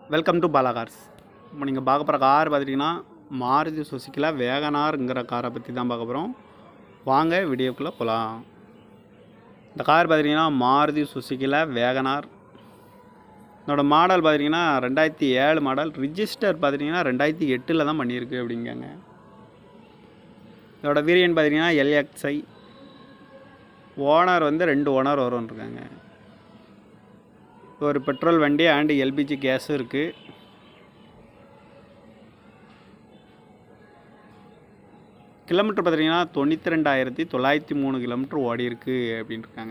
Welcome to Bala cars இப்போ நீங்கள் பார்க்க போகிற கார் பார்த்துட்டிங்கன்னா மாருதி சுசுக்கியில் வேகனாருங்கிற காரை பற்றி தான் பார்க்க போகிறோம் வாங்க வீடியோக்குள்ளே போகலாம் இந்த கார் பார்த்துட்டிங்கன்னா மாருதி சுசுக்கியில் வேகனார் இதோட மாடல் பார்த்துட்டிங்கன்னா ரெண்டாயிரத்தி ஏழு மாடல் ரிஜிஸ்டர் பார்த்துட்டிங்கன்னா ரெண்டாயிரத்தி எட்டில் தான் பண்ணியிருக்கு அப்படிங்காங்க இதோட வேரியன்ட் பார்த்திங்கன்னா எல்எக்ஸ்ஐ ஓனர் வந்து ரெண்டு ஓனர் வரும்னு இருக்காங்க ஒரு பெட்ரோல் வண்டி அண்டு எல்பிஜி கேஸும் இருக்குது கிலோமீட்டர் பார்த்தீங்கன்னா தொண்ணூற்றி ரெண்டாயிரத்தி தொள்ளாயிரத்தி மூணு கிலோமீட்டர் ஓடி இருக்கு அப்படின்னு இருக்காங்க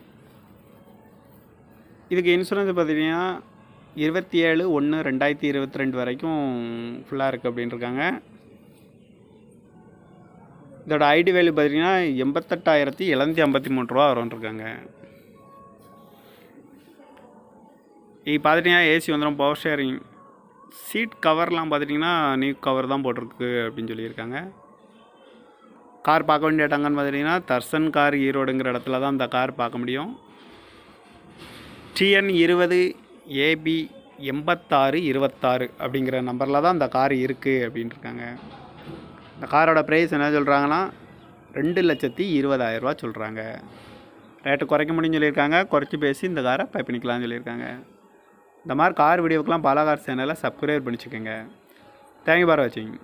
இதுக்கு இன்சூரன்ஸ் பார்த்தீங்கன்னா இருபத்தி ஏழு ஒன்று ரெண்டாயிரத்தி இருபத்தி ரெண்டு வரைக்கும் ஃபுல்லாக இருக்குது அப்படின்னு இருக்காங்க இதோட ஐடி வேல்யூ பார்த்தீங்கன்னா எண்பத்தெட்டாயிரத்தி எழுநூற்றி ஐம்பத்தி மூணு ரூபா வரும்னு இருக்காங்க இது பார்த்துட்டிங்கன்னா ஏசி வந்துடும் பவர் ஷேரிங் சீட் கவர்லாம் பார்த்துட்டிங்கன்னா நியூ கவர் தான் போட்டிருக்கு அப்படின்னு சொல்லியிருக்காங்க கார் பார்க்க வேண்டிய இடங்கன்னு பார்த்துட்டிங்கன்னா தர்சன் கார் ஈரோடுங்கிற இடத்துல தான் இந்த கார் பார்க்க முடியும் டிஎன் இருபது ஏபி எண்பத்தாறு இருபத்தாறு அப்படிங்கிற நம்பரில் தான் இந்த கார் இருக்குது அப்படின்னு இருக்காங்க இந்த காரோட ப்ரைஸ் என்ன சொல்கிறாங்கன்னா ரெண்டு லட்சத்தி இருபதாயிரரூவா சொல்கிறாங்க ரேட்டு குறைக்க முடியும்னு சொல்லியிருக்காங்க குறைச்சி பேசி இந்த காரை பை பண்ணிக்கலாம்னு சொல்லியிருக்காங்க இந்த மாதிரி கார் வீடியோக்கெலாம் பாலாகார் சேனலை சப்ஸ்கிரைப் பண்ணிச்சுக்கோங்க தேங்க்யூ பார் வாட்சிங்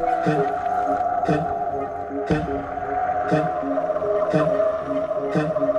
Ten, ten, ten, ten, ten.